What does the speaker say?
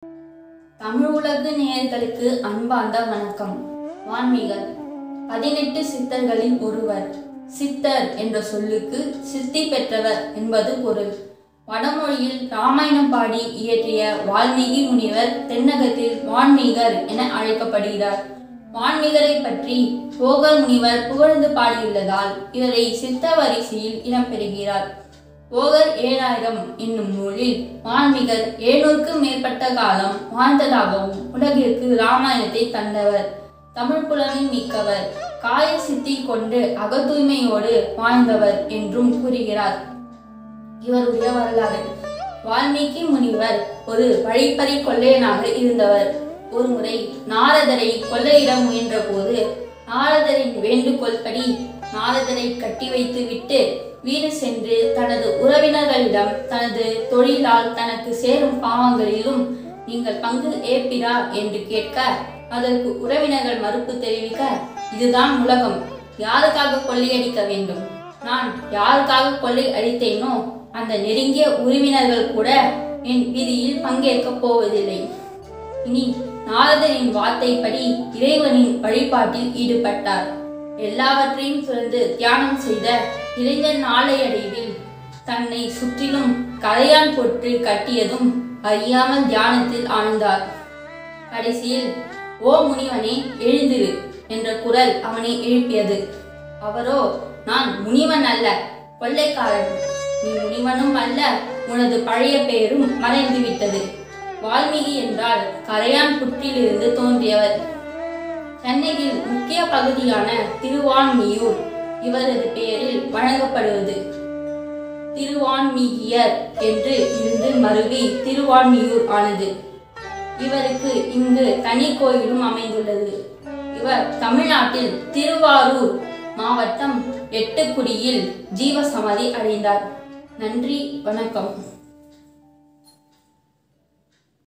தமிழ் உலகு நேயர்களுக்கு அன்பார்ந்த வணக்கம் வான்மீகர் பதினெட்டு சித்தர்களில் ஒருவர் சித்தர் என்ற சொல்லுக்கு சித்தி பெற்றவர் என்பது பொருள் வடமொழியில் ராமாயணம் பாடி இயற்றிய வால்மீகி முனிவர் தென்னகத்தில் வான்மீகர் என அழைக்கப்படுகிறார் வான்மீகரை பற்றி போகர் முனிவர் புகழ்ந்து பாடியுள்ளதால் இவரை சித்த வரிசையில் இடம்பெறுகிறார் போகர் ஏழாயிரம் என்னும் நூலில் வான்மிகர் ஏழுநூறுக்கும் மேற்பட்ட காலம் வாழ்ந்ததாகவும் உலகிற்கு ராமாயணத்தை தந்தவர் தமிழ் புலமை மிக்கவர் காய சித்தி கொண்டு அகத்தூய்மையோடு வாழ்ந்தவர் என்றும் கூறுகிறார் இவருடைய வரலாறு வால்மீகி முனிவர் ஒரு வழிப்பறி கொள்ளையனாக இருந்தவர் ஒருமுறை நாரதரை கொள்ளையிட முயன்ற போது நாரதரின் வேண்டுகோள்படி நாரதரை கட்டி வைத்து விட்டு வீடு சென்று தனது உறவினர்களிடம் தனது தொழிலால் தனக்கு சேரும் பாவங்களிலும் நீங்கள் பங்கு ஏற்பிரா என்று கேட்க அதற்கு உறவினர்கள் மறுப்பு தெரிவிக்க இதுதான் உலகம் யாருக்காக கொள்ளையடிக்க வேண்டும் நான் யாருக்காக கொள்ளை அடித்தேனோ அந்த நெருங்கிய உறவினர்கள் கூட என் விதியில் பங்கேற்கப் போவதில்லை இனி நாரதரின் வார்த்தைப்படி இறைவனின் வழிபாட்டில் ஈடுபட்டார் எல்லாவற்றையும் துறந்து தியானம் செய்த இளைஞர் நாளையடைவில் தன்னை சுற்றிலும் கரையான் பொற்று கட்டியதும் அறியாமல் தியானத்தில் ஆழ்ந்தார் கடைசியில் ஓ முனிவனே எழுந்திரு என்ற குரல் அவனை எழுப்பியது அவரோ நான் முனிவன் அல்ல கொள்ளைக்காரன் நீ முனிவனும் அல்ல உனது பழைய பெயரும் மறைந்து விட்டது வால்மீகி என்றால் கரையான் புற்றிலிருந்து தோன்றியவர் சென்னையில் முக்கிய பகுதியான திருவான்மியூர் இவரது பெயரில் வழங்கப்படுவது திருவான்மீகியர் என்று இருந்து மருவி திருவான்மியூர் ஆனது இவருக்கு இங்கு தனி கோயிலும் அமைந்துள்ளது இவர் தமிழ்நாட்டில் திருவாரூர் மாவட்டம் எட்டுக்குடியில் ஜீவசமாதி அடைந்தார் நன்றி வணக்கம்